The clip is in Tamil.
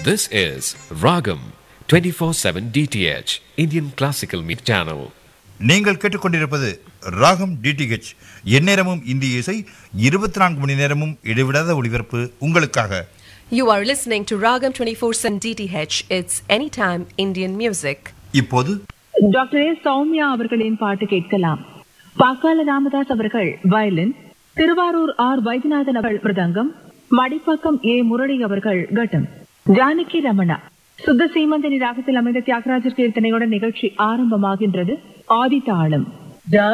This is Ragam 24/7 DTH Indian Classical Music Channel. நீங்கள் கேட்டுக்கொண்டிருப்பது ராகம் டிடிஹெச் எந்நேரமும் இந்திய இசை இருபத்தி நான்கு மணி நேரமும் இடைவிடாத ஒளிபரப்பு உங்களுக்காக You are listening to Ragam 24/7 DTH. It's anytime Indian music. இப்போது டாக்டர் எஸ் சௌமியா அவர்களின் பாட்டு கேட்கலாம் பாக்கால ராமதாஸ் அவர்கள் வயலின் திருவாரூர் ஆர் வைத்தியநாதன் அவர்கள் பிரதங்கம் மடிப்பாக்கம் ஏ முரளி அவர்கள் கட்டம் ஜானகி ரமணா சுத்த சீமந்தனி ராகத்தில் அமைந்த தியாகராஜர் கீர்த்தனையுடன் நிகழ்ச்சி ஆரம்பமாகின்றது ஆதி தாளம்